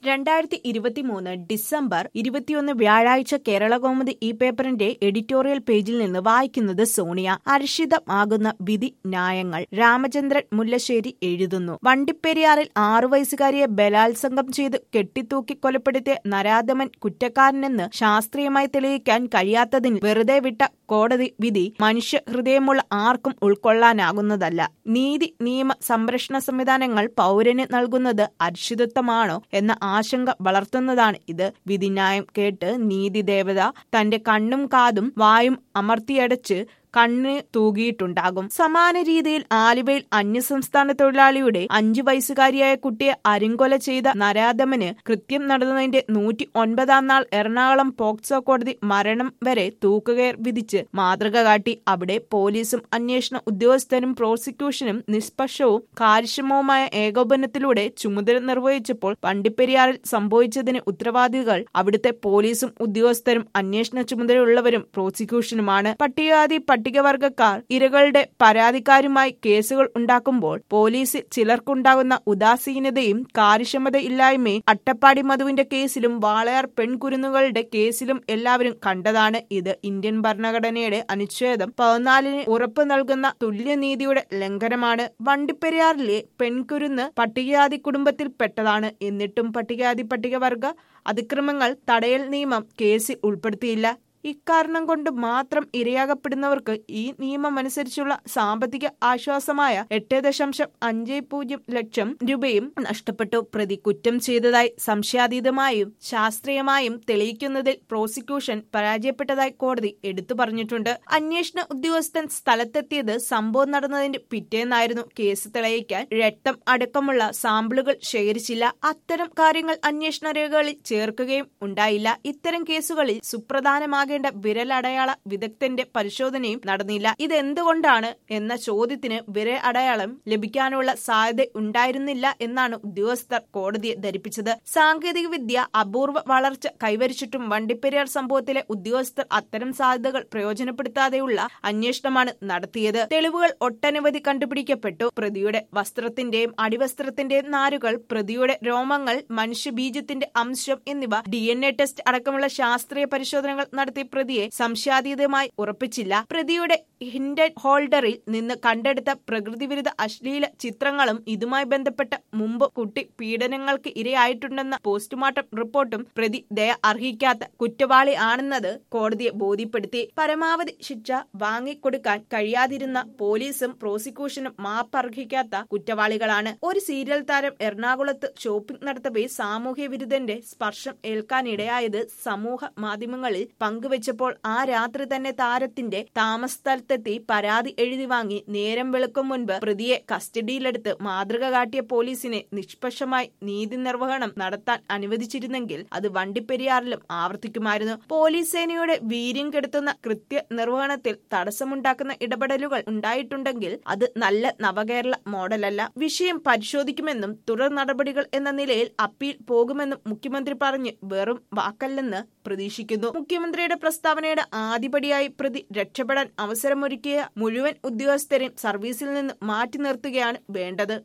രണ്ടായിരത്തി ഇരുപത്തിമൂന്ന് ഡിസംബർ ഇരുപത്തിയൊന്ന് വ്യാഴാഴ്ച കേരളകൗമുദി ഈ പേപ്പറിന്റെ എഡിറ്റോറിയൽ പേജിൽ നിന്ന് വായിക്കുന്നത് സോണിയ അരക്ഷിതമാകുന്ന വിധി ന്യായങ്ങൾ രാമചന്ദ്രൻ മുല്ലശ്ശേരി എഴുതുന്നു വണ്ടിപ്പെരിയാറിൽ ആറു വയസ്സുകാരിയെ ബലാത്സംഗം ചെയ്ത് കെട്ടിത്തൂക്കി കൊലപ്പെടുത്തിയ നരാധമൻ കുറ്റക്കാരനെന്ന് ശാസ്ത്രീയമായി തെളിയിക്കാൻ കഴിയാത്തതിന് വെറുതെ വിട്ട കോടതി വിധി മനുഷ്യ ഹൃദയമുള്ള ആർക്കും ഉൾക്കൊള്ളാനാകുന്നതല്ല നീതി നിയമ സംരക്ഷണ സംവിധാനങ്ങൾ പൗരന് നൽകുന്നത് അരിശുദ്ധത്വമാണോ എന്ന ആശങ്ക വളർത്തുന്നതാണ് ഇത് വിധിന്യായം കേട്ട് നീതി ദേവത തന്റെ കണ്ണും കാതും വായും അമർത്തിയടച്ച് കണ്ണ് തൂകിയിട്ടുണ്ടാകും സമാന രീതിയിൽ ആലുവയിൽ അന്യസംസ്ഥാന തൊഴിലാളിയുടെ അഞ്ചു വയസ്സുകാരിയായ കുട്ടിയെ അരിങ്കൊല ചെയ്ത നരാധമന് കൃത്യം നടന്നതിന്റെ നൂറ്റി ഒൻപതാം നാൾ എറണാകുളം പോക്സോ കോടതി മരണം വരെ തൂക്കുകയർ വിധിച്ച് മാതൃക കാട്ടി അവിടെ പോലീസും അന്വേഷണ ഉദ്യോഗസ്ഥരും പ്രോസിക്യൂഷനും നിഷ്പക്ഷവും കാര്യക്ഷമവുമായ ഏകോപനത്തിലൂടെ ചുമതല നിർവഹിച്ചപ്പോൾ വണ്ടിപ്പെരിയാറിൽ സംഭവിച്ചതിന് ഉത്തരവാദികൾ അവിടുത്തെ പോലീസും ഉദ്യോഗസ്ഥരും അന്വേഷണ ചുമതലയുള്ളവരും പ്രോസിക്യൂഷനുമാണ് പട്ടികജാതി പട്ടികവർഗക്കാർ ഇരകളുടെ പരാതിക്കാരുമായി കേസുകൾ ഉണ്ടാക്കുമ്പോൾ പോലീസിൽ ചിലർക്കുണ്ടാകുന്ന ഉദാസീനതയും കാര്യക്ഷമതയില്ലായ്മയും അട്ടപ്പാടി മധുവിന്റെ കേസിലും വാളയാർ പെൺകുരുന്നുകളുടെ കേസിലും എല്ലാവരും കണ്ടതാണ് ഇത് ഇന്ത്യൻ ഭരണഘടനയുടെ അനുച്ഛേദം പതിനാലിന് ഉറപ്പ് നൽകുന്ന തുല്യനീതിയുടെ ലംഘനമാണ് വണ്ടിപ്പെരിയാറിലെ പെൺകുരുന്ന് പട്ടികജാതി കുടുംബത്തിൽപ്പെട്ടതാണ് എന്നിട്ടും പട്ടികജാതി പട്ടികവർഗ അതിക്രമങ്ങൾ തടയൽ നിയമം കേസിൽ ഉൾപ്പെടുത്തിയില്ല ഇക്കാരണം കൊണ്ട് മാത്രം ഇരയാകപ്പെടുന്നവർക്ക് ഈ നിയമമനുസരിച്ചുള്ള സാമ്പത്തിക ആശ്വാസമായ എട്ട് ദശാംശം അഞ്ച് പൂജ്യം ലക്ഷം രൂപയും നഷ്ടപ്പെട്ടു പ്രതി കുറ്റം ചെയ്തതായി സംശയാതീതമായും ശാസ്ത്രീയമായും തെളിയിക്കുന്നതിൽ പ്രോസിക്യൂഷൻ പരാജയപ്പെട്ടതായി കോടതി എടുത്തു പറഞ്ഞിട്ടുണ്ട് അന്വേഷണ ഉദ്യോഗസ്ഥൻ സ്ഥലത്തെത്തിയത് സംഭവം നടന്നതിന്റെ പിറ്റേന്നായിരുന്നു കേസ് തെളിയിക്കാൻ രക്തം അടക്കമുള്ള സാമ്പിളുകൾ ശേഖരിച്ചില്ല അത്തരം കാര്യങ്ങൾ അന്വേഷണ രേഖകളിൽ ചേർക്കുകയും ഉണ്ടായില്ല ഇത്തരം കേസുകളിൽ സുപ്രധാനമാകേണ്ട വിരലടയാള വിദഗ്ധന്റെ പരിശോധനയും നടന്നില്ല ഇതെന്തുകൊണ്ടാണ് എന്ന ചോദ്യത്തിന് വിരൽ അടയാളം ലഭിക്കാനുള്ള സാധ്യത ഉണ്ടായിരുന്നില്ല എന്നാണ് ഉദ്യോഗസ്ഥർ കോടതിയെ ധരിപ്പിച്ചത് സാങ്കേതിക വിദ്യ അപൂർവ വളർച്ച കൈവരിച്ചിട്ടും വണ്ടിപ്പെരിയാർ സംഭവത്തിലെ ഉദ്യോഗസ്ഥർ അത്തരം സാധ്യതകൾ പ്രയോജനപ്പെടുത്താതെയുള്ള അന്വേഷണമാണ് നടത്തിയത് തെളിവുകൾ ഒട്ടനവധി കണ്ടുപിടിക്കപ്പെട്ടു പ്രതിയുടെ വസ്ത്രത്തിന്റെയും അടിവസ്ത്രത്തിന്റെയും നാരുകൾ പ്രതിയുടെ രോമങ്ങൾ മനുഷ്യബീജത്തിന്റെ അംശം എന്നിവ ഡി എൻ എ ടെസ്റ്റ് അടക്കമുള്ള ശാസ്ത്രീയ പരിശോധനകൾ നടത്തി പ്രതിയെ സംശയാതീതമായി ഉറപ്പിച്ചില്ല പ്രതിയുടെ ഹിൻഡഡ് ഹോൾഡറിൽ നിന്ന് കണ്ടെടുത്ത പ്രകൃതിവിരുദ്ധ അശ്ലീല ചിത്രങ്ങളും ഇതുമായി ബന്ധപ്പെട്ട മുമ്പ് കുട്ടി പീഡനങ്ങൾക്ക് ഇരയായിട്ടുണ്ടെന്ന പോസ്റ്റ്മോർട്ടം റിപ്പോർട്ടും പ്രതി ദയ അർഹിക്കാത്ത കുറ്റവാളി ആണെന്നത് കോടതിയെ ബോധ്യപ്പെടുത്തി പരമാവധി ശിക്ഷ വാങ്ങിക്കൊടുക്കാൻ കഴിയാതിരുന്ന പോലീസും പ്രോസിക്യൂഷനും മാപ്പർഹിക്കാത്ത കുറ്റവാളികളാണ് ഒരു സീരിയൽ താരം എറണാകുളത്ത് ഷോപ്പിംഗ് നടത്തവേ സാമൂഹ്യ വിരുദ്ധന്റെ സ്പർശം ഏൽക്കാനിടയായത് സമൂഹ മാധ്യമങ്ങളിൽ പങ്കുവച്ചപ്പോൾ ആ രാത്രി തന്നെ താരത്തിന്റെ താമസസ്ഥലത്തെത്തി പരാതി എഴുതി വാങ്ങി നേരം വെളുക്കും മുൻപ് പ്രതിയെ കസ്റ്റഡിയിലെടുത്ത് മാതൃക കാട്ടിയ പോലീസിനെ നിഷ്പക്ഷമായി നീതി നിർവഹണം നടത്താൻ അനുവദിച്ചിരുന്നെങ്കിൽ അത് വണ്ടിപ്പെരിയാറിലും ആവർത്തിക്കുമായിരുന്നു പോലീസ് സേനയുടെ വീര്യം കെടുത്തുന്ന കൃത്യ നിർവഹണത്തിൽ തടസ്സമുണ്ടാക്കുന്ന ഇടപെടലുകൾ ഉണ്ടായിട്ടുണ്ടെങ്കിൽ അത് നല്ല നവകേരള മോഡലല്ല വിഷയം പരിശോധിക്കുമെന്നും തുടർ നടപടികൾ എന്ന നിലയിൽ അപ്പീൽ പോകുമെന്നും മുഖ്യമന്ത്രി പറഞ്ഞ് വെറും വാക്കല്ലെന്ന് പ്രതീക്ഷിക്കുന്നു മുഖ്യമന്ത്രിയുടെ പ്രസ്താവനയുടെ ആദ്യപടിയായി പ്രതി രക്ഷപ്പെടാൻ അവസരമൊരുക്കിയ മുഴുവൻ ഉദ്യോഗസ്ഥരെയും സർവീസിൽ നിന്ന് മാറ്റി നിർത്തുകയാണ് വേണ്ടത്